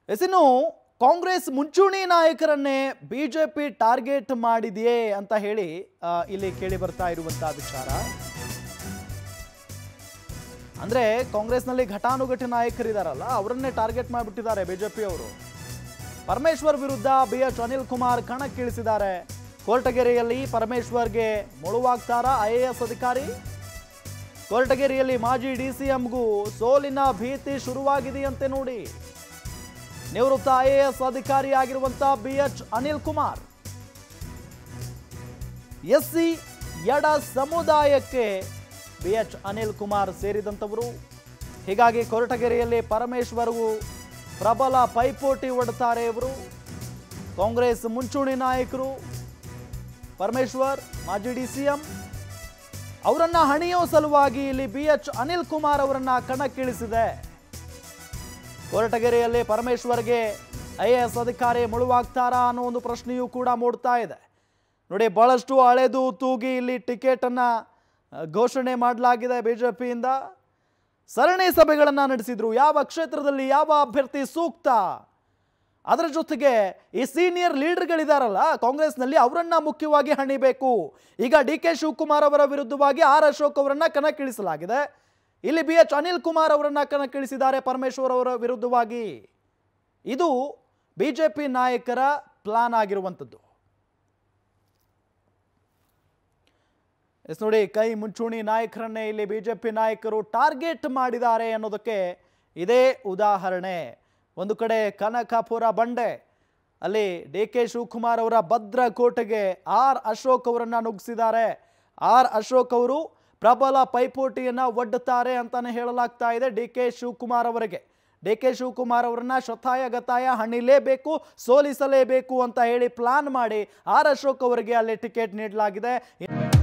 S ಇನ್ನು ಕಾಂಗ್ರೆಸ್ ಮುಂಚೂಣಿ ನಾಯಕರನ್ನೇ BJP target ಮಾಡಿದೆಯೇ ಅಂತ ಹೇಳಿ ಆ, ಇಲ್ಲಿ ಕೇಳಿ ಬರ್ತಾ ಇರುವಂತಹ ವಿಚಾರ ಅಂದ್ರೆ ಕಾಂಗ್ರೆಸ್ನಲ್ಲಿ ಘಟಾನುಘಟಿ ನಾಯಕರಿದಾರಲ್ಲ ಅವರನ್ನೇ ಟಾರ್ಗೆಟ್ ಮಾಡಿಬಿಟ್ಟಿದ್ದಾರೆ ಬಿಜೆಪಿ ಅವರು ಪರಮೇಶ್ವರ್ ವಿರುದ್ಧ ಬಿ ಎಚ್ ಅನಿಲ್ ಕುಮಾರ್ ಕಣಕ್ಕಿಳಿಸಿದ್ದಾರೆ ಕೊರಟಗೆರೆಯಲ್ಲಿ ಪರಮೇಶ್ವರ್ಗೆ ಮುಳುವಾಗ್ತಾರಾ ಐ ಎ ಎಸ್ ಅಧಿಕಾರಿ ಕೊರಟಗೆರೆಯಲ್ಲಿ ಮಾಜಿ ಡಿಸಿಎಂಗೂ ಸೋಲಿನ ಭೀತಿ ಶುರುವಾಗಿದೆಯಂತೆ ನೋಡಿ ನಿವೃತ್ತ ಐ ಎ ಎಸ್ ಅಧಿಕಾರಿ ಆಗಿರುವಂತ B H Anil Kumar SC ಎಡ ಸಮುದಾಯಕ್ಕೆ ಬಿ ಎಚ್ ಅನಿಲ್ ಕುಮಾರ್ ಸೇರಿದಂಥವರು ಹೀಗಾಗಿ ಕೊರಟಗೆರೆಯಲ್ಲಿ ಪರಮೇಶ್ವರ್ಗೂ ಪ್ರಬಲ ಪೈಪೋಟಿ ಒಡ್ತಾರೆ ಇವರು ಕಾಂಗ್ರೆಸ್ ಮುಂಚೂಣಿ ನಾಯಕರು ಪರಮೇಶ್ವರ್ ಮಾಜಿ ಡಿ ಸಿ ಎಂ ಅವರನ್ನ ಹಣಿಯೋ ಸಲುವಾಗಿ ಇಲ್ಲಿ ಬಿ ಎಚ್ ಅನಿಲ್ ಕುಮಾರ್ ಅವರನ್ನ ಕಣಕ್ಕಿಳಿಸಿದೆ ಕೊರಟಗೆರೆಯಲ್ಲಿ ಪರಮೇಶ್ವರ್ಗೆ ಐ ಎ ಎಸ್ ಅಧಿಕಾರಿ ಮುಳುವಾಗ್ತಾರಾ ಅನ್ನೋ ಒಂದು ಪ್ರಶ್ನೆಯೂ ಕೂಡ ಮೂಡ್ತಾ ಇದೆ ನೋಡಿ ಬಹಳಷ್ಟು ಹಳೆದು ತೂಗಿ ಇಲ್ಲಿ ಟಿಕೆಟ್ ಅನ್ನ ಆ, ಘೋಷಣೆ ಮಾಡಲಾಗಿದೆ ಬಿಜೆಪಿಯಿಂದ ಸರಣಿ ಸಭೆಗಳನ್ನು ನಡೆಸಿದ್ರು ಯಾವ ಕ್ಷೇತ್ರದಲ್ಲಿ ಯಾವ ಅಭ್ಯರ್ಥಿ ಸೂಕ್ತ ಅದರ ಜೊತೆಗೆ ಈ ಸೀನಿಯರ್ ಲೀಡರ್ಗಳಿದಾರಲ್ಲ ಕಾಂಗ್ರೆಸ್ನಲ್ಲಿ ಅವರನ್ನ ಮುಖ್ಯವಾಗಿ ಹಣಿಬೇಕು ಈಗ ಡಿ ಕೆ ಶಿವಕುಮಾರ್ ಅವರ ವಿರುದ್ಧವಾಗಿ ಆರ್ ಅಶೋಕ್ ಅವರನ್ನ ಕಣಕ್ಕಿಳಿಸಲಾಗಿದೆ ಇಲ್ಲಿ ಬಿ ಎಚ್ ಅನಿಲ್ ಕುಮಾರ್ ಅವರನ್ನ ಕಣಕ್ಕಿಳಿಸಿದ್ದಾರೆ ಪರಮೇಶ್ವರ್ ಅವರ ವಿರುದ್ಧವಾಗಿ ಇದು ಬಿಜೆಪಿ ನಾಯಕರ ಪ್ಲಾನ್ ಆಗಿರುವಂಥದ್ದು ಎಸ್ ನೋಡಿ ಕೈ ಮುಂಚೂಣಿ ನಾಯಕರನ್ನೇ ಇಲ್ಲಿ ಬಿಜೆಪಿ ನಾಯಕರು ಟಾರ್ಗೆಟ್ ಮಾಡಿದ್ದಾರೆ ಅನ್ನೋದಕ್ಕೆ ಇದೇ ಉದಾಹರಣೆ ಒಂದು ಕಡೆ ಕನಕಪುರ ಬಂಡೆ ಅಲ್ಲಿ ಡಿ ಕೆ ಶಿವಕುಮಾರ್ ಅವರ ಭದ್ರಕೋಟೆಗೆ ಆರ್ ಅಶೋಕ್ ಅವರನ್ನ ನುಗ್ಗಿಸಿದ್ದಾರೆ ಆರ್ ಅಶೋಕ್ ಅವರು ಪ್ರಬಲ ಪೈಪೋಟಿಯನ್ನ ಒಡ್ಡುತ್ತಾರೆ ಅಂತಾನೆ ಹೇಳಲಾಗ್ತಾ ಇದೆ ಡಿ ಕೆ ಶಿವಕುಮಾರ್ ಅವರಿಗೆ ಡಿ ಕೆ ಶಿವಕುಮಾರ್ ಅವರನ್ನ ಶತಾಯ ಗತಾಯ ಹಣಿಲೇಬೇಕು ಸೋಲಿಸಲೇಬೇಕು ಅಂತ ಹೇಳಿ ಪ್ಲಾನ್ ಮಾಡಿ ಆರ್ ಅಶೋಕ್ ಅವರಿಗೆ ಅಲ್ಲಿ ಟಿಕೆಟ್ ನೀಡಲಾಗಿದೆ